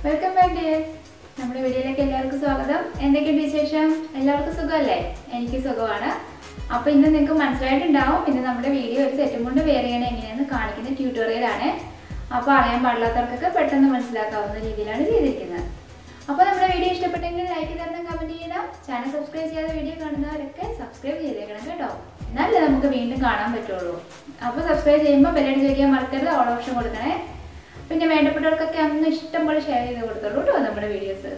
welcome back dears നമ്മുടെ വീഡിയോയിലേക്ക് എല്ലാവർക്കും സ്വാഗതം എന്തൊക്കെയുണ്ട് വിശേഷം എല്ലാവർക്കും സുഖമല്ലേ എനിക്ക് സുഖമാണ് അപ്പോൾ ഇന്ന് നിങ്ങൾക്ക് മനസ്സിലായിട്ടുണ്ടാവും ഇന്ന് നമ്മുടെ വീഡിയോ ഒരു സെറ്റും കൊണ്ട് വേറെ ചെയ്യണം എങ്ങനെയാണെന്ന് കാണിക്കുന്ന ട്യൂട്ടോറിയൽ ആണ് അപ്പോൾ അറിയാൻ പാടില്ലാത്തവർക്കൊക്കെ പെട്ടെന്ന് മനസ്സിലാക്കാവുന്ന രീതിയിലാണ് ചെയ്തിരിക്കുന്നത് അപ്പോൾ നമ്മുടെ വീഡിയോ ഇഷ്ടപ്പെട്ടെങ്കിൽ ലൈക്ക് തരണം കമൻറ്റ് ചെയ്യണം ചാനൽ സബ്സ്ക്രൈബ് ചെയ്യാതെ വീഡിയോ കാണുന്നവരൊക്കെ സബ്സ്ക്രൈബ് ചെയ്തേക്കണം കേട്ടോ എന്നാലേ നമുക്ക് വീണ്ടും കാണാൻ പറ്റുള്ളൂ അപ്പോൾ സബ്സ്ക്രൈബ് ചെയ്യുമ്പോൾ ബെല്ലടി ചോദിക്കാൻ മറക്കരുത് ഓൾ ഓപ്ഷൻ കൊടുക്കണേ പിന്നെ വേണ്ടപ്പെട്ടവർക്കൊക്കെ അന്ന് ഇഷ്ടം പോലെ ഷെയർ ചെയ്ത് കൊടുത്തോളൂ കേട്ടോ നമ്മുടെ വീഡിയോസ്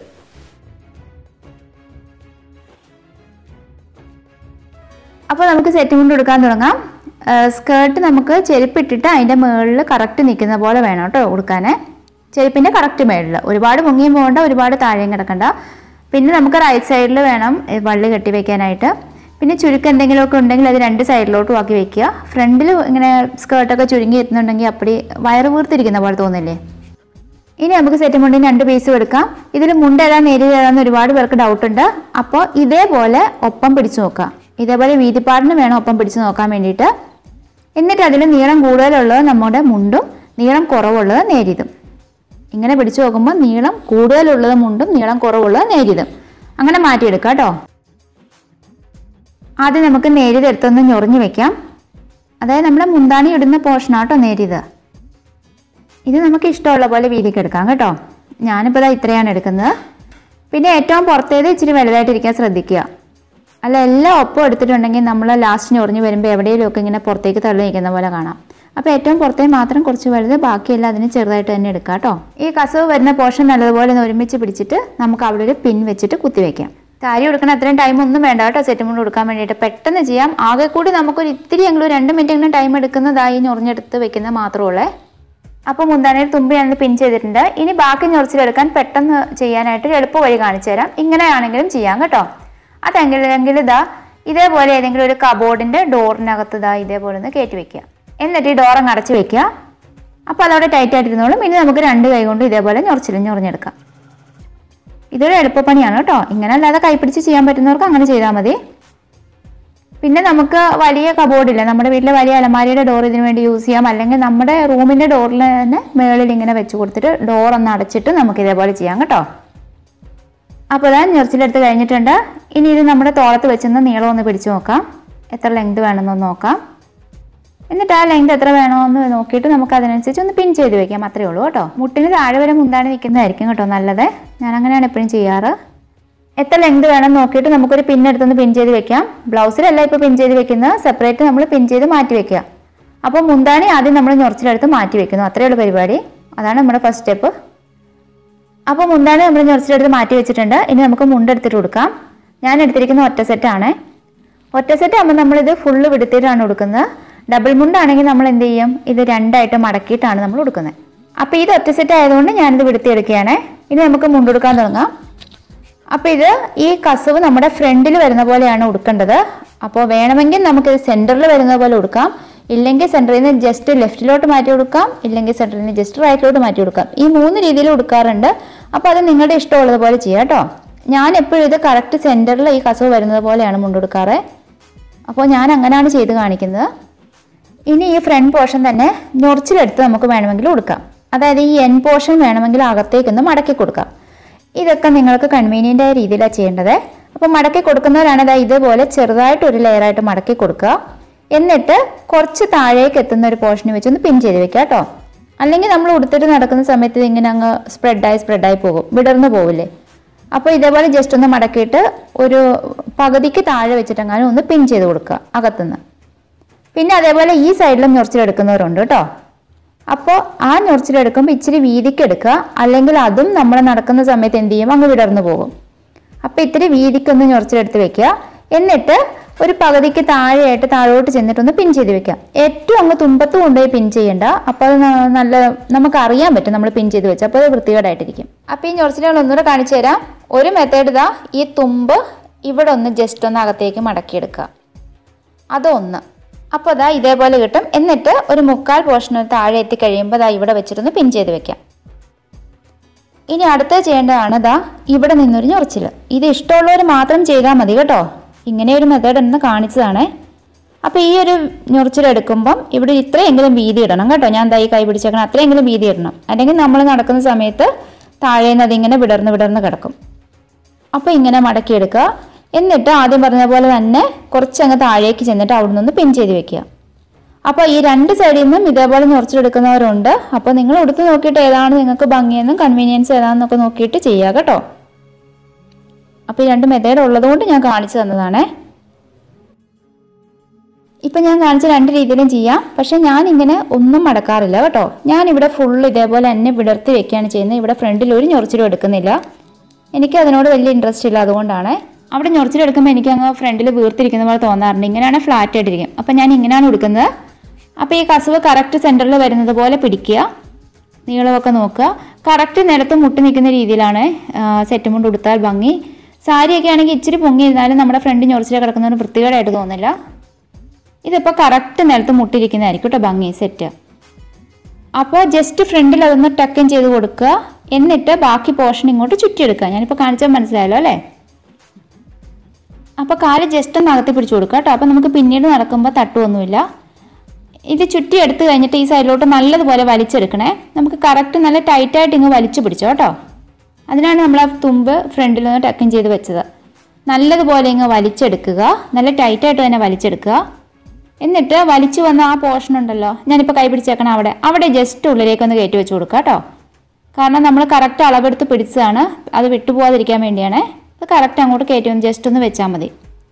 അപ്പോൾ നമുക്ക് സെറ്റ് കൊണ്ട് കൊടുക്കാൻ തുടങ്ങാം സ്കേർട്ട് നമുക്ക് ചെരുപ്പിട്ടിട്ട് അതിൻ്റെ മുകളിൽ കറക്റ്റ് നിൽക്കുന്ന പോലെ വേണം കേട്ടോ കൊടുക്കാൻ ചെരുപ്പിൻ്റെ കറക്റ്റ് മുകളിൽ ഒരുപാട് മുങ്ങിയും പോകണ്ട ഒരുപാട് താഴെയും കിടക്കണ്ട പിന്നെ നമുക്ക് റൈറ്റ് സൈഡിൽ വേണം ഈ വള്ളി കെട്ടി വെക്കാനായിട്ട് പിന്നെ ചുരുക്കം എന്തെങ്കിലുമൊക്കെ ഉണ്ടെങ്കിൽ അത് രണ്ട് സൈഡിലോട്ടും ആക്കി വെക്കുക ഫ്രണ്ടിൽ ഇങ്ങനെ സ്കേർട്ടൊക്കെ ചുരുങ്ങി എത്തുന്നുണ്ടെങ്കിൽ അപ്പടി വയറ് വീർത്തിരിക്കുന്ന പോലെ തോന്നില്ലേ ഇനി നമുക്ക് സെറ്റ് മുണ്ടിന് രണ്ട് പീസും എടുക്കാം ഇതിൽ മുണ്ട് ഏതാ നേരി ഏതാന്ന് ഒരുപാട് പേർക്ക് ഡൗട്ട് ഉണ്ട് അപ്പോൾ ഇതേപോലെ ഒപ്പം പിടിച്ചു നോക്കാം ഇതേപോലെ വീതിപ്പാടിന് വേണം ഒപ്പം പിടിച്ചു നോക്കാൻ വേണ്ടിയിട്ട് എന്നിട്ട് അതിൽ നീളം കൂടുതലുള്ളത് നമ്മുടെ മുണ്ടും നീളം കുറവുള്ളത് നേരിയതും ഇങ്ങനെ പിടിച്ചു നോക്കുമ്പോൾ നീളം കൂടുതലുള്ളത് മുണ്ടും നീളം കുറവുള്ളത് നേരിയതും അങ്ങനെ മാറ്റിയെടുക്കാം കേട്ടോ ആദ്യം നമുക്ക് നേരിയത് എടുത്തൊന്ന് ഞൊറിഞ്ഞു വെക്കാം അതായത് നമ്മുടെ മുന്താണി ഇടുന്ന പോർഷനാട്ടോ നേരിയത് ഇത് നമുക്ക് ഇഷ്ടമുള്ള പോലെ വീതിക്ക് എടുക്കാം കേട്ടോ ഞാനിപ്പോൾ ഇതാ ഇത്രയാണ് എടുക്കുന്നത് പിന്നെ ഏറ്റവും പുറത്തേത് ഇച്ചിരി വലുതായിട്ടിരിക്കാൻ ശ്രദ്ധിക്കുക അല്ല എല്ലാം ഒപ്പം എടുത്തിട്ടുണ്ടെങ്കിൽ നമ്മൾ ലാസ്റ്റ് ഞൊറിഞ്ഞ് വരുമ്പോൾ എവിടെയെങ്കിലുമൊക്കെ ഇങ്ങനെ പുറത്തേക്ക് തള്ളി നിൽക്കുന്ന പോലെ കാണാം അപ്പോൾ ഏറ്റവും പുറത്തേ മാത്രം കുറച്ച് വലുത് ബാക്കിയെല്ലാം അതിന് ചെറുതായിട്ട് തന്നെ എടുക്കാം കേട്ടോ ഈ കസവ് വരുന്ന പോർഷൻ നല്ലതുപോലെ ഒന്ന് ഒരുമിച്ച് പിടിച്ചിട്ട് നമുക്ക് അവിടെ ഒരു പിൻ വെച്ചിട്ട് കുത്തി വെക്കാം സാരി കൊടുക്കണ അത്രയും ടൈം ഒന്നും വേണ്ട കേട്ടോ സെറ്റ് മുണ്ട് കൊടുക്കാൻ വേണ്ടിയിട്ട് പെട്ടെന്ന് ചെയ്യാം ആകെ കൂടി നമുക്കൊരു ഇത്തിരി എങ്കിലും രണ്ട് മിനിറ്റ് എങ്കിലും ടൈം എടുക്കുന്നതായി ഞൊറിഞ്ഞെടുത്ത് വെക്കുന്നത് മാത്രമുള്ളേ അപ്പോൾ മുന്താനയിൽ തുമ്പി ഞാൻ പിൻ ചെയ്തിട്ടുണ്ട് ഇനി ബാക്കി ഞൊറിച്ചിലെടുക്കാൻ പെട്ടെന്ന് ചെയ്യാനായിട്ട് ഒരു എളുപ്പ വഴി കാണിച്ചു തരാം ഇങ്ങനെയാണെങ്കിലും ചെയ്യാം കേട്ടോ അതെങ്കിലും ഇതാ ഇതേപോലെ ഏതെങ്കിലും ഒരു കബോർഡിൻ്റെ ഡോറിനകത്ത് ഇതാ ഇതേപോലെ ഒന്ന് കയറ്റി വെക്കുക എന്നിട്ട് ഈ ഡോറങ്ങ് അടച്ച് വെക്കുക അപ്പോൾ അതവിടെ ടൈറ്റ് ആയിട്ടിരുന്നോളും ഇനി നമുക്ക് രണ്ട് കൈ കൊണ്ട് ഇതേപോലെ ഞൊറിച്ചിലും ഞൊറിഞ്ഞെടുക്കാം ഇതൊരു എളുപ്പപ്പണിയാണ് കേട്ടോ ഇങ്ങനെ അല്ലാതെ കൈപ്പിടിച്ച് ചെയ്യാൻ പറ്റുന്നവർക്ക് അങ്ങനെ ചെയ്താൽ മതി പിന്നെ നമുക്ക് വലിയ കബോർഡില്ല നമ്മുടെ വീട്ടിലെ വലിയ അലമാരിയുടെ ഡോർ ഇതിനു വേണ്ടി യൂസ് ചെയ്യാം അല്ലെങ്കിൽ നമ്മുടെ റൂമിൻ്റെ ഡോറിൽ തന്നെ മേളിൽ ഇങ്ങനെ വെച്ച് കൊടുത്തിട്ട് ഡോർ ഒന്ന് അടച്ചിട്ട് നമുക്ക് ഇതേപോലെ ചെയ്യാം കേട്ടോ അപ്പോൾ ഇതാ ഞെറിച്ചിലെടുത്ത് കഴിഞ്ഞിട്ടുണ്ട് ഇനി ഇത് നമ്മുടെ തോളത്ത് വെച്ചൊന്ന് നീളം ഒന്ന് പിടിച്ച് നോക്കാം എത്ര ലെങ്ത് വേണമെന്നൊന്ന് നോക്കാം എന്നിട്ട് ആ ലെങ്ത് എത്ര വേണമെന്ന് നോക്കിയിട്ട് നമുക്ക് അതിനനുസരിച്ച് ഒന്ന് പിൻ ചെയ്ത് വെക്കാം അത്രേ ഉള്ളൂ കേട്ടോ മുട്ടിന് താഴെ വരെ മുന്താണി നിൽക്കുന്നതായിരിക്കും കേട്ടോ നല്ലത് ഞാൻ അങ്ങനെയാണ് എപ്പോഴും ചെയ്യാറ് എത്ര ലെങ്ത് വേണം നോക്കിയിട്ട് നമുക്കൊരു പിൻ എടുത്തൊന്ന് പിൻ ചെയ്ത് വെക്കാം ബ്ലൗസിലല്ല ഇപ്പോൾ പിൻ ചെയ്ത് വെക്കുന്നത് സെപ്പറേറ്റ് നമ്മൾ പിൻ ചെയ്ത് മാറ്റി വെക്കുക അപ്പോൾ മുന്താണി ആദ്യം നമ്മൾ ഞൊറിച്ചിലെടുത്ത് മാറ്റി വെക്കുന്നു അത്രയേ ഉള്ളൂ പരിപാടി അതാണ് നമ്മുടെ ഫസ്റ്റ് സ്റ്റെപ്പ് അപ്പോൾ മുന്താണി നമ്മൾ ഞൊറിച്ചിലെടുത്ത് മാറ്റി വെച്ചിട്ടുണ്ട് ഇനി നമുക്ക് മുണ്ടെടുത്തിട്ട് കൊടുക്കാം ഞാൻ എടുത്തിരിക്കുന്ന ഒറ്റ സെറ്റാണ് ഒറ്റ സെറ്റ് ആകുമ്പോൾ നമ്മളിത് ഫുള്ള് വിടുത്തിട്ടാണ് കൊടുക്കുന്നത് ഡബിൾ മുണ്ടാണെങ്കിൽ നമ്മൾ എന്ത് ചെയ്യും ഇത് രണ്ടായിട്ട് മടക്കിയിട്ടാണ് നമ്മൾ കൊടുക്കുന്നത് അപ്പോൾ ഇത് ഒറ്റ സെറ്റ് ആയതുകൊണ്ട് ഞാനിത് വിടുത്തിയെടുക്കുകയാണ് ഇനി നമുക്ക് മുണ്ടെടുക്കാൻ തുടങ്ങാം അപ്പോൾ ഇത് ഈ കസവ് നമ്മുടെ ഫ്രണ്ടിൽ വരുന്ന പോലെയാണ് ഉടുക്കേണ്ടത് അപ്പോൾ വേണമെങ്കിൽ നമുക്കിത് സെൻറ്ററിൽ വരുന്ന പോലെ ഉടുക്കാം ഇല്ലെങ്കിൽ സെൻറ്ററിൽ നിന്ന് ജസ്റ്റ് ലെഫ്റ്റിലോട്ട് മാറ്റി കൊടുക്കാം ഇല്ലെങ്കിൽ സെൻറ്ററിൽ നിന്ന് ജസ്റ്റ് റൈറ്റിലോട്ട് മാറ്റി കൊടുക്കാം ഈ മൂന്ന് രീതിയിൽ ഉടുക്കാറുണ്ട് അപ്പോൾ അത് നിങ്ങളുടെ ഇഷ്ടമുള്ളത് പോലെ ചെയ്യാം കേട്ടോ ഞാൻ എപ്പോഴും ഇത് കറക്റ്റ് സെൻറ്ററിൽ ഈ കസവ് വരുന്നത് പോലെയാണ് മുണ്ടെടുക്കാറ് അപ്പോൾ ഞാൻ അങ്ങനെയാണ് ചെയ്ത് കാണിക്കുന്നത് ഇനി ഈ ഫ്രണ്ട് പോർഷൻ തന്നെ ഞൊറിച്ചിലെടുത്ത് നമുക്ക് വേണമെങ്കിൽ കൊടുക്കാം അതായത് ഈ എൻ പോർഷൻ വേണമെങ്കിൽ അകത്തേക്കൊന്ന് മടക്കി കൊടുക്കാം ഇതൊക്കെ നിങ്ങൾക്ക് കൺവീനിയൻ്റ് ആയ രീതിയിലാണ് ചെയ്യേണ്ടത് അപ്പോൾ മടക്കി കൊടുക്കുന്നവരാണ് ഇതാ ഇതുപോലെ ചെറുതായിട്ട് ഒരു ലെയറായിട്ട് മടക്കി കൊടുക്കുക എന്നിട്ട് കുറച്ച് താഴേക്ക് എത്തുന്ന ഒരു പോർഷന് വെച്ച് ഒന്ന് പിൻ ചെയ്ത് വെക്കുക കേട്ടോ അല്ലെങ്കിൽ നമ്മൾ ഉടുത്തിട്ട് നടക്കുന്ന സമയത്ത് ഇതിങ്ങനെ അങ്ങ് സ്പ്രെഡായി സ്പ്രെഡായി പോകും വിടർന്നു പോവില്ലേ അപ്പോൾ ഇതേപോലെ ജസ്റ്റ് ഒന്ന് മടക്കിയിട്ട് ഒരു പകുതിക്ക് താഴെ വെച്ചിട്ടെങ്ങാനും ഒന്ന് പിൻ ചെയ്ത് കൊടുക്കുക അകത്തുനിന്ന് പിന്നെ അതേപോലെ ഈ സൈഡിലും ഞൊറിച്ചിലെടുക്കുന്നവരുണ്ട് കേട്ടോ അപ്പോൾ ആ ഞൊറിച്ചിലെടുക്കുമ്പോൾ ഇച്ചിരി വീതിക്ക് എടുക്കുക അല്ലെങ്കിൽ അതും നമ്മൾ നടക്കുന്ന സമയത്ത് എന്ത് ചെയ്യും അങ്ങ് വിടർന്നു പോകും അപ്പോൾ ഇത്തിരി വീതിക്കൊന്ന് ഞൊറിച്ചിലെടുത്ത് വെക്കുക എന്നിട്ട് ഒരു പകുതിക്ക് താഴെയായിട്ട് താഴോട്ട് ചെന്നിട്ടൊന്ന് പിൻ ചെയ്ത് വെക്കാം ഏറ്റവും അങ്ങ് തുമ്പത്ത് കൊണ്ടുപോയി പിൻ ചെയ്യണ്ട അപ്പോൾ അത് ന- നല്ല നമുക്ക് അറിയാൻ പറ്റും നമ്മൾ പിൻ ചെയ്ത് വെച്ചാൽ അപ്പോൾ അത് വൃത്തികേടായിട്ടിരിക്കും അപ്പോൾ ഈ ഞൊറിച്ചിലുകൾ ഒന്നുകൂടെ കാണിച്ചു തരാം ഒരു മെത്തേഡ് ഇതാ ഈ തുമ്പ് ഇവിടെ ഒന്ന് ജസ്റ്റ് ഒന്ന് അകത്തേക്ക് മടക്കിയെടുക്കുക അതൊന്ന് അപ്പോൾ അതാ ഇതേപോലെ കിട്ടും എന്നിട്ട് ഒരു മുക്കാൽ പോർഷൻ താഴെ എത്തി കഴിയുമ്പോൾ ദാ ഇവിടെ വെച്ചിട്ടൊന്ന് പിൻ ചെയ്ത് വെക്കാം ഇനി അടുത്ത ചെയ്യേണ്ടതാണ് ദാ ഇവിടെ നിന്നൊരു ഞൊറിച്ചിൽ ഇത് ഇഷ്ടമുള്ളവർ മാത്രം ചെയ്താൽ മതി കേട്ടോ ഇങ്ങനെ ഒരു മെത്തേഡ് എന്ന് കാണിച്ചതാണ് അപ്പോൾ ഈ ഒരു ഞൊറിച്ചിലെടുക്കുമ്പം ഇവിടെ ഇത്രയെങ്കിലും വീതി ഇടണം കേട്ടോ ഞാൻ ദൈ കൈ പിടിച്ചേക്കണം അത്രയെങ്കിലും വീതി ഇടണം അല്ലെങ്കിൽ നമ്മൾ നടക്കുന്ന സമയത്ത് താഴേന്ന് അതിങ്ങനെ വിടർന്ന് വിടർന്ന് കിടക്കും അപ്പോൾ ഇങ്ങനെ മടക്കിയെടുക്കുക എന്നിട്ട് ആദ്യം പറഞ്ഞ പോലെ തന്നെ കുറച്ചങ്ങ് താഴേക്ക് ചെന്നിട്ട് അവിടെ നിന്ന് പിൻ ചെയ്ത് വെക്കുക അപ്പോൾ ഈ രണ്ട് സൈഡിൽ നിന്നും ഇതേപോലെ മുറിച്ചെടുക്കുന്നവരുണ്ട് അപ്പോൾ നിങ്ങൾ എടുത്ത് നോക്കിയിട്ട് ഏതാണ് നിങ്ങൾക്ക് ഭംഗിയെന്നും കൺവീനിയൻസ് ഏതാണെന്നൊക്കെ നോക്കിയിട്ട് ചെയ്യുക കേട്ടോ അപ്പോൾ ഈ രണ്ട് മെത്തേഡ് ഉള്ളതുകൊണ്ട് ഞാൻ കാണിച്ചു തന്നതാണേ ഇപ്പം ഞാൻ കാണിച്ച രണ്ട് രീതിയിലും ചെയ്യാം പക്ഷെ ഞാൻ ഇങ്ങനെ ഒന്നും മടക്കാറില്ല കേട്ടോ ഞാൻ ഇവിടെ ഫുൾ ഇതേപോലെ തന്നെ വിടർത്തി വെക്കുകയാണ് ചെയ്യുന്നത് ഇവിടെ ഫ്രണ്ടിൽ ഒരു ഞൊറിച്ചിലും എടുക്കുന്നില്ല എനിക്ക് അതിനോട് വലിയ ഇൻട്രസ്റ്റ് ഇല്ല അതുകൊണ്ടാണ് അവിടെ ഞൊറിച്ചിലെടുക്കുമ്പോൾ എനിക്ക് അങ്ങ് ഫ്രണ്ടിൽ വീർത്തിരിക്കുന്ന പോലെ തോന്നാറുണ്ട് ഇങ്ങനെയാണ് ഫ്ലാറ്റ് ആയിട്ടിരിക്കും അപ്പം ഞാൻ ഇങ്ങനെയാണ് എടുക്കുന്നത് അപ്പോൾ ഈ കസവ് കറക്റ്റ് സെൻറ്ററിൽ വരുന്നത് പോലെ പിടിക്കുക നീളമൊക്കെ നോക്കുക കറക്റ്റ് നിലത്ത് മുട്ടി നിൽക്കുന്ന രീതിയിലാണ് സെറ്റ് മുണ്ട് ഉടുത്താൽ ഭംഗി സാരിയൊക്കെ ആണെങ്കിൽ ഇച്ചിരി പൊങ്ങിയിരുന്നാലും നമ്മുടെ ഫ്രണ്ട് ഞൊറിച്ചിൽ കിടക്കുന്നതിന് വൃത്തികേടായിട്ട് തോന്നില്ല ഇതിപ്പോൾ കറക്റ്റ് നിലത്ത് മുട്ടിരിക്കുന്നതായിരിക്കും കേട്ടോ ഭംഗി സെറ്റ് അപ്പോൾ ജസ്റ്റ് ഫ്രണ്ടിൽ അതൊന്ന് ടക്കൻ ചെയ്ത് കൊടുക്കുക എന്നിട്ട് ബാക്കി പോർഷൻ ഇങ്ങോട്ട് ചുറ്റിയെടുക്കുക ഞാനിപ്പോൾ കാണിച്ചാൽ മനസ്സിലായല്ലോ അല്ലേ അപ്പോൾ കാല് ജസ്റ്റ് ഒന്ന് അകത്തി പിടിച്ചു കൊടുക്കുക കേട്ടോ അപ്പോൾ നമുക്ക് പിന്നീട് നടക്കുമ്പോൾ തട്ടുമൊന്നുമില്ല ഇത് ചുറ്റി എടുത്ത് കഴിഞ്ഞിട്ട് ഈ സൈഡിലോട്ട് നല്ലതുപോലെ വലിച്ചെടുക്കണേ നമുക്ക് കറക്റ്റ് നല്ല ടൈറ്റായിട്ട് ഇങ്ങ് വലിച്ചു പിടിച്ചോ കേട്ടോ അതിനാണ് നമ്മൾ ആ തുമ്പ് ഫ്രണ്ടിൽ നിന്ന് ടക്കൻ ചെയ്ത് വെച്ചത് നല്ലതുപോലെ ഇങ്ങ് വലിച്ചെടുക്കുക നല്ല ടൈറ്റായിട്ട് തന്നെ വലിച്ചെടുക്കുക എന്നിട്ട് വലിച്ചു വന്ന ആ പോർഷൻ ഉണ്ടല്ലോ ഞാനിപ്പോൾ കൈ പിടിച്ചേക്കണം അവിടെ അവിടെ ജസ്റ്റ് ഉള്ളിലേക്ക് ഒന്ന് കയറ്റി വെച്ച് കൊടുക്കുക കേട്ടോ കാരണം നമ്മൾ കറക്റ്റ് അളവെടുത്ത് പിടിച്ചതാണ് അത് വിട്ടുപോകാതിരിക്കാൻ വേണ്ടിയാണ് അത് കറക്റ്റ് അങ്ങോട്ട് കയറ്റി ഒന്ന് ജസ്റ്റ് ഒന്ന് വെച്ചാൽ മതി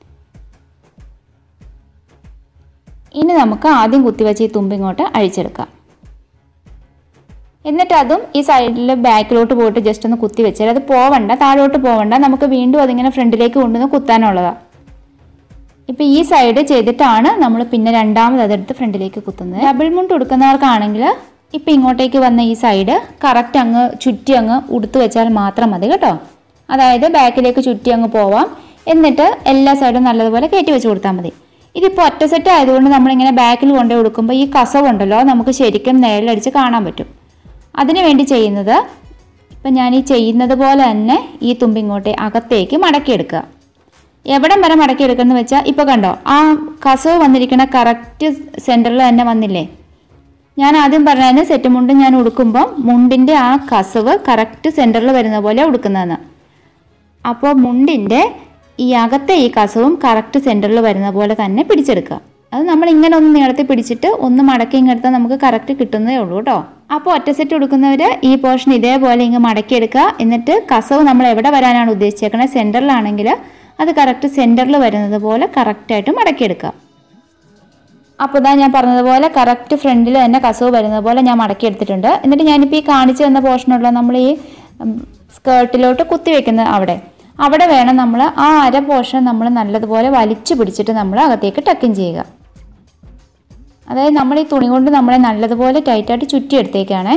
ഇനി നമുക്ക് ആദ്യം കുത്തിവെച്ച് ഈ തുമ്പ് ഇങ്ങോട്ട് അഴിച്ചെടുക്കാം എന്നിട്ട് അതും ഈ സൈഡിൽ ബാക്കിലോട്ട് പോയിട്ട് ജസ്റ്റ് ഒന്ന് കുത്തി വെച്ചാൽ അത് പോവണ്ട താഴോട്ട് പോവണ്ട നമുക്ക് വീണ്ടും അതിങ്ങനെ ഫ്രണ്ടിലേക്ക് കൊണ്ടുവന്ന് കുത്താനുള്ളതാണ് ഇപ്പം ഈ സൈഡ് ചെയ്തിട്ടാണ് നമ്മൾ പിന്നെ രണ്ടാമത് അതെടുത്ത് ഫ്രണ്ടിലേക്ക് കുത്തുന്നത് ഡബിൾ മുണ്ട് ഉടുക്കുന്നവർക്കാണെങ്കിൽ ഇപ്പം ഇങ്ങോട്ടേക്ക് വന്ന ഈ സൈഡ് കറക്റ്റ് അങ്ങ് ചുറ്റി അങ്ങ് ഉടുത്ത് വെച്ചാൽ മാത്രം മതി കേട്ടോ അതായത് ബാക്കിലേക്ക് ചുറ്റി അങ്ങ് പോവാം എന്നിട്ട് എല്ലാ സൈഡും നല്ലതുപോലെ കയറ്റി വെച്ച് കൊടുത്താൽ മതി ഇതിപ്പോൾ ഒറ്റ സെറ്റ് ആയതുകൊണ്ട് നമ്മളിങ്ങനെ ബാക്കിൽ കൊണ്ടുപോയി കൊടുക്കുമ്പോൾ ഈ കസവുണ്ടല്ലോ നമുക്ക് ശരിക്കും നിഴലടിച്ച് കാണാൻ പറ്റും അതിനു വേണ്ടി ചെയ്യുന്നത് ഇപ്പം ഞാൻ ഈ ചെയ്യുന്നത് പോലെ തന്നെ ഈ തുമ്പിങ്ങോട്ടെ അകത്തേക്ക് മടക്കിയെടുക്കുക എവിടം വരെ മടക്കിയെടുക്കുന്നത് വെച്ചാൽ ഇപ്പോൾ കണ്ടോ ആ കസവ് വന്നിരിക്കുന്ന കറക്റ്റ് സെൻറ്ററിൽ തന്നെ വന്നില്ലേ ഞാൻ ആദ്യം പറഞ്ഞതിന് സെറ്റ് മുണ്ട് ഞാൻ ഉടുക്കുമ്പോൾ മുണ്ടിൻ്റെ ആ കസവ് കറക്റ്റ് സെൻറ്ററിൽ വരുന്ന പോലെ ഉടുക്കുന്നതെന്ന് അപ്പോൾ മുണ്ടിൻ്റെ ഈ അകത്തെ ഈ കസവും കറക്റ്റ് സെൻറ്ററിൽ വരുന്ന പോലെ തന്നെ പിടിച്ചെടുക്കുക അത് നമ്മൾ ഇങ്ങനെ ഒന്ന് നീളത്തിൽ പിടിച്ചിട്ട് ഒന്ന് മടക്കി ഇങ്ങെടുത്താൽ നമുക്ക് കറക്റ്റ് കിട്ടുന്നതേ ഉള്ളൂ കേട്ടോ അപ്പോൾ ഒറ്റ സെറ്റ് കൊടുക്കുന്നവർ ഈ പോർഷൻ ഇതേപോലെ ഇങ്ങ് മടക്കിയെടുക്കുക എന്നിട്ട് കസവ് നമ്മൾ എവിടെ വരാനാണ് ഉദ്ദേശിച്ചേക്കുന്നത് സെൻറ്ററിലാണെങ്കിൽ അത് കറക്റ്റ് സെൻറ്ററിൽ വരുന്നത് പോലെ കറക്റ്റായിട്ട് മടക്കിയെടുക്കുക അപ്പോൾ ഇതാ ഞാൻ പറഞ്ഞതുപോലെ കറക്റ്റ് ഫ്രണ്ടിൽ തന്നെ കസവ് വരുന്നത് പോലെ ഞാൻ മടക്കിയെടുത്തിട്ടുണ്ട് എന്നിട്ട് ഞാനിപ്പോൾ ഈ കാണിച്ചു തന്ന പോർഷനുള്ള നമ്മൾ ഈ സ്കേർട്ടിലോട്ട് കുത്തി വെക്കുന്ന അവിടെ അവിടെ വേണം നമ്മൾ ആ അര പോർഷൻ നമ്മൾ നല്ലതുപോലെ വലിച്ചു പിടിച്ചിട്ട് നമ്മൾ അകത്തേക്ക് ടക്കിൻ ചെയ്യുക അതായത് നമ്മൾ ഈ തുണി കൊണ്ട് നമ്മളെ നല്ലതുപോലെ ടൈറ്റായിട്ട് ചുറ്റിയെടുത്തേക്കാണേ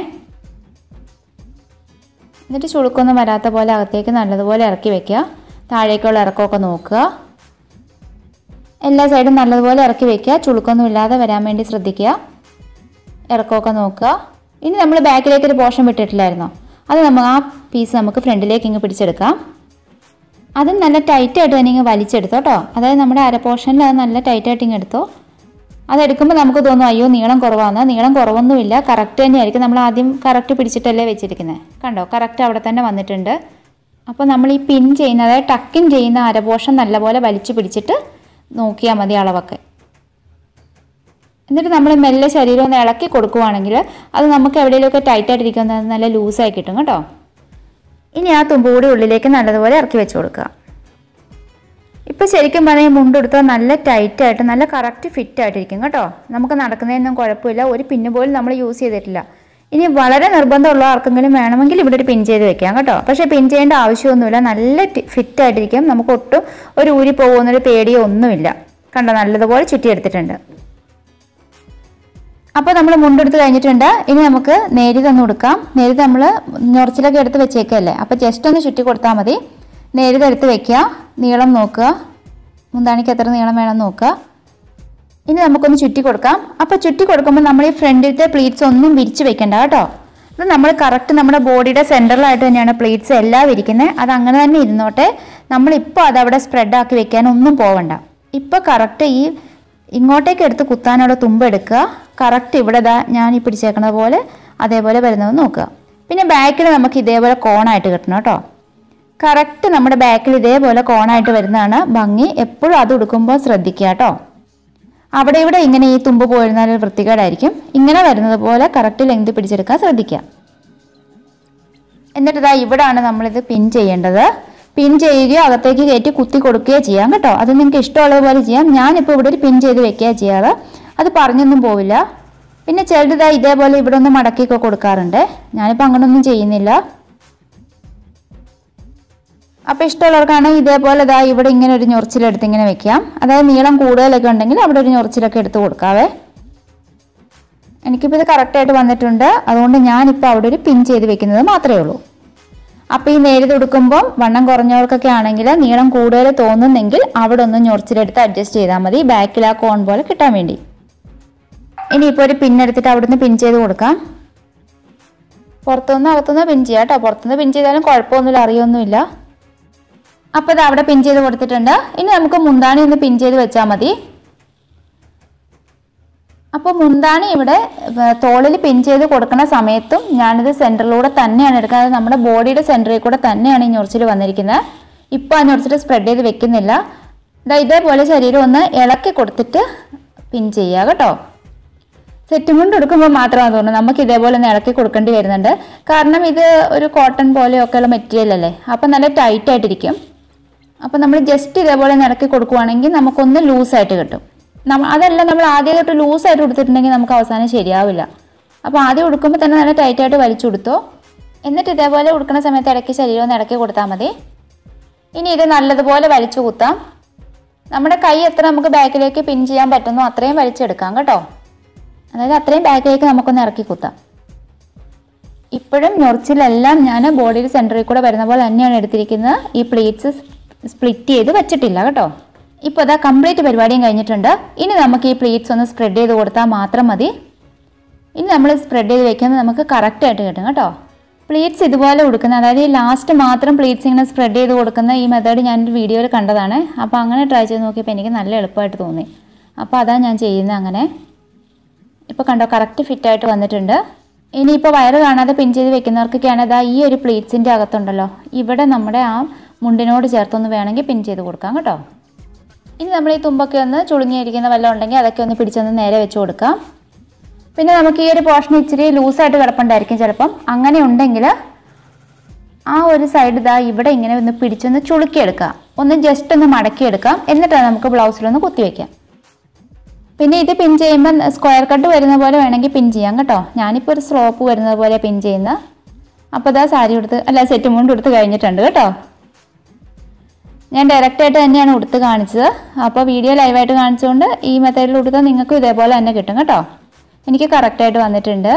എന്നിട്ട് ചുളുക്കൊന്നും വരാത്ത പോലെ അകത്തേക്ക് നല്ലതുപോലെ ഇറക്കി വെക്കുക താഴേക്കുള്ള ഇറക്കമൊക്കെ നോക്കുക എല്ലാ സൈഡും നല്ലതുപോലെ ഇറക്കി വെക്കുക ചുളുക്കൊന്നും ഇല്ലാതെ വരാൻ വേണ്ടി ശ്രദ്ധിക്കുക ഇറക്കമൊക്കെ നോക്കുക ഇനി നമ്മൾ ബാക്കിലേക്ക് ഒരു പോർഷൻ വിട്ടിട്ടില്ലായിരുന്നോ അത് നമ്മൾ ആ പീസ് നമുക്ക് ഫ്രണ്ടിലേക്ക് ഇങ്ങ് പിടിച്ചെടുക്കാം അത് നല്ല ടൈറ്റായിട്ട് തന്നെ ഇങ്ങ് വലിച്ചെടുത്തോ കേട്ടോ അതായത് നമ്മുടെ അര പോർഷനിൽ അത് നല്ല ടൈറ്റായിട്ട് ഇങ്ങ് എടുത്തോ അതെടുക്കുമ്പോൾ നമുക്ക് തോന്നും അയ്യോ നീളം കുറവാണ് നീളം കുറവൊന്നുമില്ല കറക്റ്റ് തന്നെയായിരിക്കും നമ്മൾ ആദ്യം കറക്റ്റ് പിടിച്ചിട്ടല്ലേ വെച്ചിരിക്കുന്നത് കണ്ടോ കറക്റ്റ് അവിടെ തന്നെ വന്നിട്ടുണ്ട് അപ്പോൾ നമ്മൾ ഈ പിൻ ചെയ്യുന്ന അതായത് ടക്കിൻ ചെയ്യുന്ന അര പോർഷൻ നല്ലപോലെ വലിച്ചു പിടിച്ചിട്ട് നോക്കിയാൽ മതി അളവൊക്കെ എന്നിട്ട് നമ്മൾ മെല്ലെ ശരീരം ഒന്ന് ഇളക്കി കൊടുക്കുവാണെങ്കിൽ അത് നമുക്ക് എവിടെയെങ്കിലുമൊക്കെ ടൈറ്റായിട്ടിരിക്കുന്നത് നല്ല ലൂസായി കിട്ടും കേട്ടോ ഇനി ആ തുമ്പ് കൂടി ഉള്ളിലേക്ക് നല്ലതുപോലെ ഇറക്കി വെച്ച് കൊടുക്കുക ഇപ്പോൾ ശരിക്കും പറഞ്ഞാൽ മുണ്ടെടുത്താൽ നല്ല ടൈറ്റായിട്ട് നല്ല കറക്റ്റ് ഫിറ്റ് ആയിട്ടിരിക്കും കേട്ടോ നമുക്ക് നടക്കുന്നതിനൊന്നും കുഴപ്പമില്ല ഒരു പിന്ന് പോലും നമ്മൾ യൂസ് ചെയ്തിട്ടില്ല ഇനി വളരെ നിർബന്ധമുള്ള ആർക്കെങ്കിലും വേണമെങ്കിൽ ഇവിടെ ഒരു പിൻ ചെയ്ത് വെക്കാം കേട്ടോ പക്ഷേ പിൻ ചെയ്യേണ്ട ആവശ്യമൊന്നുമില്ല നല്ല ഫിറ്റ് ആയിട്ടിരിക്കും നമുക്ക് ഒട്ടും ഒരു ഊരി പോകുന്നൊരു പേടിയോ ഒന്നുമില്ല കണ്ടോ നല്ലതുപോലെ ചുറ്റിയെടുത്തിട്ടുണ്ട് അപ്പോൾ നമ്മൾ മുണ്ടെടുത്ത് കഴിഞ്ഞിട്ടുണ്ട് ഇനി നമുക്ക് നേരിത് ഒന്ന് കൊടുക്കാം നേരിത് നമ്മൾ ഞൊറച്ചിലൊക്കെ എടുത്ത് വെച്ചേക്കല്ലേ അപ്പോൾ ജസ്റ്റ് ഒന്ന് ചുറ്റി കൊടുത്താൽ മതി നേരിത് എടുത്ത് വെക്കുക നീളം നോക്കുക മുന്താണിക്ക് എത്ര നീളം വേണം നോക്കുക ഇനി നമുക്കൊന്ന് ചുറ്റി കൊടുക്കാം അപ്പോൾ ചുറ്റി കൊടുക്കുമ്പോൾ നമ്മൾ ഈ ഫ്രണ്ടിലത്തെ പ്ലീറ്റ്സ് ഒന്നും വിരിച്ച് വെക്കണ്ട കേട്ടോ ഇത് നമ്മൾ കറക്റ്റ് നമ്മുടെ ബോഡിയുടെ സെൻറ്ററിലായിട്ട് തന്നെയാണ് പ്ലീറ്റ്സ് എല്ലാം ഇരിക്കുന്നത് അത് അങ്ങനെ തന്നെ ഇരുന്നോട്ടെ നമ്മളിപ്പോൾ അത് അവിടെ സ്പ്രെഡ് ആക്കി വെക്കാനൊന്നും പോവണ്ട ഇപ്പോൾ കറക്റ്റ് ഈ ഇങ്ങോട്ടേക്ക് എടുത്ത് കുത്താനുള്ള തുമ്പ് എടുക്കുക കറക്റ്റ് ഇവിടെ ദാ ഞാൻ ഈ പിടിച്ചേക്കുന്നത് പോലെ അതേപോലെ വരുന്നത് നോക്കുക പിന്നെ ബാക്കിൽ നമുക്ക് ഇതേപോലെ കോണായിട്ട് കിട്ടണം കേട്ടോ കറക്റ്റ് നമ്മുടെ ബാക്കിൽ ഇതേപോലെ കോണായിട്ട് വരുന്നതാണ് ഭംഗി എപ്പോഴും അത് ഉടുക്കുമ്പോൾ ശ്രദ്ധിക്കുക കേട്ടോ അവിടെ ഇവിടെ ഇങ്ങനെ ഈ തുമ്പ് പോയിരുന്നാൽ ഒരു വൃത്തികേടായിരിക്കും ഇങ്ങനെ വരുന്നത് പോലെ കറക്റ്റ് ലെങ്ത് പിടിച്ചെടുക്കാൻ ശ്രദ്ധിക്കുക എന്നിട്ട് ഇതാ ഇവിടാണ് നമ്മളിത് പിൻ ചെയ്യേണ്ടത് പിൻ ചെയ്യുകയോ അകത്തേക്ക് കയറ്റി കുത്തി കൊടുക്കുകയോ ചെയ്യാം കേട്ടോ അത് നിങ്ങൾക്ക് ഇഷ്ടമുള്ളത് പോലെ ചെയ്യാം ഞാനിപ്പോൾ ഇവിടെ ഒരു പിൻ ചെയ്ത് വെക്കുക ചെയ്യാറ് അത് പറഞ്ഞൊന്നും പോവില്ല പിന്നെ ചിലരിതാ ഇതേപോലെ ഇവിടെ ഒന്ന് മടക്കിയൊക്കെ കൊടുക്കാറുണ്ട് ഞാനിപ്പോൾ അങ്ങനൊന്നും ചെയ്യുന്നില്ല അപ്പോൾ ഇഷ്ടമുള്ളവർക്കാണെങ്കിൽ ഇതേപോലെ ഇതാ ഇവിടെ ഇങ്ങനെ ഒരു ഞൊറിച്ചിലെടുത്ത് ഇങ്ങനെ വെക്കാം അതായത് നീളം കൂടുതലൊക്കെ ഉണ്ടെങ്കിൽ അവിടെ ഒരു ഞൊറിച്ചിലൊക്കെ എടുത്ത് കൊടുക്കാവേ എനിക്കിപ്പോൾ ഇത് കറക്റ്റായിട്ട് വന്നിട്ടുണ്ട് അതുകൊണ്ട് ഞാനിപ്പോൾ അവിടെ ഒരു പിൻ ചെയ്ത് വെക്കുന്നത് മാത്രമേ ഉള്ളൂ അപ്പോൾ ഈ നേരിത് കൊടുക്കുമ്പോൾ വണ്ണം കുറഞ്ഞവർക്കൊക്കെ ആണെങ്കിൽ നീളം കൂടുതൽ തോന്നുന്നെങ്കിൽ അവിടെ ഒന്ന് ഞൊറിച്ചിലെടുത്ത് അഡ്ജസ്റ്റ് ചെയ്താൽ മതി ബാക്കിൽ ആ കോൺ പോലെ കിട്ടാൻ വേണ്ടി ഇനിയിപ്പോൾ ഒരു പിൻ എടുത്തിട്ട് അവിടുന്ന് പിൻ ചെയ്ത് കൊടുക്കാം പുറത്തുനിന്ന് അകത്തുനിന്ന് പിൻ ചെയ്യാം കേട്ടോ പുറത്തുനിന്ന് പിൻ ചെയ്താലും കുഴപ്പമൊന്നുമില്ല അറിയൊന്നുമില്ല അപ്പോൾ ഇത് അവിടെ പിൻ ചെയ്ത് കൊടുത്തിട്ടുണ്ട് ഇനി നമുക്ക് മുന്താണി ഒന്ന് പിൻ ചെയ്ത് വെച്ചാൽ മതി അപ്പോൾ മുന്താണി ഇവിടെ തോളിൽ പിൻ ചെയ്ത് കൊടുക്കുന്ന സമയത്തും ഞാനിത് സെൻറ്ററിലൂടെ തന്നെയാണ് എടുക്കുന്നത് നമ്മുടെ ബോഡിയുടെ സെൻറ്ററിൽ കൂടെ തന്നെയാണ് ഈ ഞൊറിച്ചിൽ വന്നിരിക്കുന്നത് ഇപ്പോൾ ആ ഞൊറിച്ചിൽ സ്പ്രെഡ് ചെയ്ത് വെക്കുന്നില്ല ഇതാ ഇതേപോലെ ശരീരം ഒന്ന് ഇളക്കി കൊടുത്തിട്ട് പിൻ ചെയ്യുക കേട്ടോ സെറ്റും കൊണ്ട് എടുക്കുമ്പോൾ മാത്രമാണ് തോന്നുന്നു നമുക്ക് ഇതേപോലെ ഒന്ന് ഇളക്കി കൊടുക്കേണ്ടി വരുന്നുണ്ട് കാരണം ഇത് ഒരു കോട്ടൺ പോലെയൊക്കെയുള്ള മെറ്റീരിയൽ അല്ലേ അപ്പം നല്ല ടൈറ്റ് ആയിട്ടിരിക്കും അപ്പം നമ്മൾ ജസ്റ്റ് ഇതേപോലെ ഒന്ന് ഇളക്കി കൊടുക്കുവാണെങ്കിൽ നമുക്കൊന്ന് ലൂസായിട്ട് കിട്ടും നമ്മ അതല്ല നമ്മൾ ആദ്യം തൊട്ട് ലൂസായിട്ട് കൊടുത്തിട്ടുണ്ടെങ്കിൽ നമുക്ക് അവസാനം ശരിയാവില്ല അപ്പോൾ ആദ്യം ഉടുക്കുമ്പോൾ തന്നെ നല്ല ടൈറ്റായിട്ട് വലിച്ചു കൊടുത്തോ എന്നിട്ട് ഇതേപോലെ ഉടുക്കുന്ന സമയത്ത് ഇടയ്ക്ക് ശരീരം ഒന്ന് ഇടയ്ക്ക് കൊടുത്താൽ മതി ഇനി ഇത് നല്ലതുപോലെ വലിച്ചു കുത്താം നമ്മുടെ കൈ എത്ര നമുക്ക് ബാക്കിലേക്ക് പിൻ ചെയ്യാൻ പറ്റുന്നോ അത്രയും വലിച്ചെടുക്കാം കേട്ടോ അതായത് അത്രയും ബാക്കിലേക്ക് നമുക്കൊന്ന് ഇറക്കി കുത്താം ഇപ്പോഴും ഞൊറിച്ചിലെല്ലാം ഞാൻ ബോഡിയുടെ സെൻറ്ററിൽ കൂടെ വരുന്ന പോലെ തന്നെയാണ് എടുത്തിരിക്കുന്നത് ഈ പ്ലീറ്റ്സ് സ്പ്ലിറ്റ് ചെയ്ത് വെച്ചിട്ടില്ല കേട്ടോ ഇപ്പോൾ അതാ കംപ്ലീറ്റ് പരിപാടിയും കഴിഞ്ഞിട്ടുണ്ട് ഇനി നമുക്ക് ഈ പ്ലീറ്റ്സ് ഒന്ന് സ്പ്രെഡ് ചെയ്ത് കൊടുത്താൽ മാത്രം മതി ഇനി നമ്മൾ സ്പ്രെഡ് ചെയ്ത് വെക്കുന്നത് നമുക്ക് കറക്റ്റായിട്ട് കിട്ടും കേട്ടോ പ്ലീറ്റ്സ് ഇതുപോലെ കൊടുക്കുന്ന അതായത് ഈ ലാസ്റ്റ് മാത്രം പ്ലീറ്റ്സ് ഇങ്ങനെ സ്പ്രെഡ് ചെയ്ത് കൊടുക്കുന്ന ഈ മെത്തേഡ് ഞാൻ ഒരു വീഡിയോയിൽ കണ്ടതാണ് അപ്പോൾ അങ്ങനെ ട്രൈ ചെയ്ത് നോക്കിയപ്പോൾ എനിക്ക് നല്ല എളുപ്പമായിട്ട് തോന്നി അപ്പോൾ അതാണ് ഞാൻ ചെയ്യുന്നത് അങ്ങനെ ഇപ്പോൾ കണ്ടോ കറക്റ്റ് ഫിറ്റായിട്ട് വന്നിട്ടുണ്ട് ഇനിയിപ്പോൾ വയറ് കാണാതെ പിൻ ചെയ്ത് വെക്കുന്നവർക്കൊക്കെയാണ് ഇതാ ഈ ഒരു പ്ലീറ്റ്സിൻ്റെ അകത്തുണ്ടല്ലോ ഇവിടെ നമ്മുടെ ആ മുണ്ടിനോട് ചേർത്തൊന്ന് വേണമെങ്കിൽ പിൻ ചെയ്ത് കൊടുക്കാം കേട്ടോ ഇനി നമ്മൾ ഈ തുമ്പൊക്കെ ഒന്ന് ചുളുങ്ങിയിരിക്കുന്ന വല്ലതും ഉണ്ടെങ്കിൽ അതൊക്കെ ഒന്ന് പിടിച്ചൊന്ന് നേരെ വെച്ച് കൊടുക്കാം പിന്നെ നമുക്ക് ഈ ഒരു പോർഷൻ ഇച്ചിരി ലൂസായിട്ട് കിടപ്പുണ്ടായിരിക്കും ചിലപ്പം അങ്ങനെ ഉണ്ടെങ്കിൽ ആ ഒരു സൈഡ് ഇതാ ഇവിടെ ഇങ്ങനെ ഒന്ന് പിടിച്ചൊന്ന് ചുളുക്കിയെടുക്കാം ഒന്ന് ജസ്റ്റ് ഒന്ന് മടക്കിയെടുക്കാം എന്നിട്ട് നമുക്ക് ബ്ലൗസിലൊന്ന് കുത്തിവെക്കാം പിന്നെ ഇത് പിൻ ചെയ്യുമ്പോൾ സ്ക്വയർ കട്ട് വരുന്ന പോലെ വേണമെങ്കിൽ പിൻ ചെയ്യാം കേട്ടോ ഞാനിപ്പോൾ ഒരു സ്ലോപ്പ് വരുന്നത് പോലെ പിൻ ചെയ്യുന്ന അപ്പോൾ ഇതാ സാരി ഉടുത്ത് അല്ല സെറ്റ് മുണ്ട് ഉടുത്ത് കഴിഞ്ഞിട്ടുണ്ട് കേട്ടോ ഞാൻ ഡയറക്റ്റായിട്ട് തന്നെയാണ് ഉടുത്ത് കാണിച്ചത് അപ്പോൾ വീഡിയോ ലൈവായിട്ട് കാണിച്ചുകൊണ്ട് ഈ മെത്തേഡിൽ ഉടുത്താൽ നിങ്ങൾക്കും ഇതേപോലെ തന്നെ കിട്ടും കേട്ടോ എനിക്ക് കറക്റ്റായിട്ട് വന്നിട്ടുണ്ട്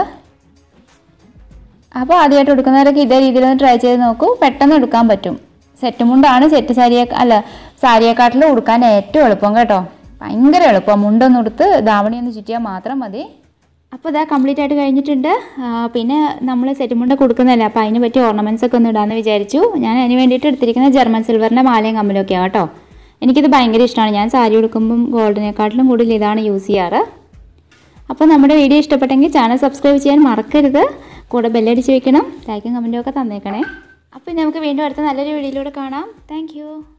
അപ്പോൾ ആദ്യമായിട്ട് എടുക്കുന്നവരൊക്കെ ഇതേ രീതിയിൽ ഒന്ന് ട്രൈ ചെയ്ത് നോക്കൂ പെട്ടെന്ന് എടുക്കാൻ പറ്റും സെറ്റ് മുണ്ടാണ് സെറ്റ് സാരിയെ അല്ല സാരിയെക്കാട്ടിലും ഉടുക്കാൻ ഏറ്റവും എളുപ്പം കേട്ടോ ഭയങ്കര എളുപ്പം മുണ്ടൊന്ന് ഉടുത്ത് ധാവണി ഒന്ന് ചുറ്റിയാൽ മാത്രം മതി അപ്പോൾ ഇതാ കംപ്ലീറ്റ് ആയിട്ട് കഴിഞ്ഞിട്ടുണ്ട് ആ, പിന്നെ നമ്മൾ സെറ്റ് മുണ്ട കൊടുക്കുന്നതല്ലേ അപ്പോൾ അതിന് പറ്റിയ ഓർണമെൻറ്റ്സ് ഒക്കെ ഒന്ന് ഇടാമെന്ന് വിചാരിച്ചു ഞാൻ അതിന് വേണ്ടിയിട്ട് എടുത്തിരിക്കുന്ന ജർമ്മൻ സിൽവറിൻ്റെ മാലയും കമ്മലൊക്കെയാണ് കേട്ടോ എനിക്കിത് ഭയങ്കര ഇഷ്ടമാണ് ഞാൻ സാരി ഉടുക്കുമ്പം ഗോൾഡിനെക്കാട്ടിലും കൂടുതൽ ഇതാണ് യൂസ് ചെയ്യാറ് അപ്പോൾ നമ്മുടെ വീഡിയോ ഇഷ്ടപ്പെട്ടെങ്കിൽ ചാനൽ സബ്സ്ക്രൈബ് ചെയ്യാൻ മറക്കരുത് കൂടെ ബെല്ലടിച്ച് വെക്കണം ലൈക്കും കമൻറ്റും ഒക്കെ തന്നേക്കണേ അപ്പോൾ ഇനി നമുക്ക് വീണ്ടും അടുത്ത നല്ലൊരു വീഡിയോയിലൂടെ കാണാം താങ്ക്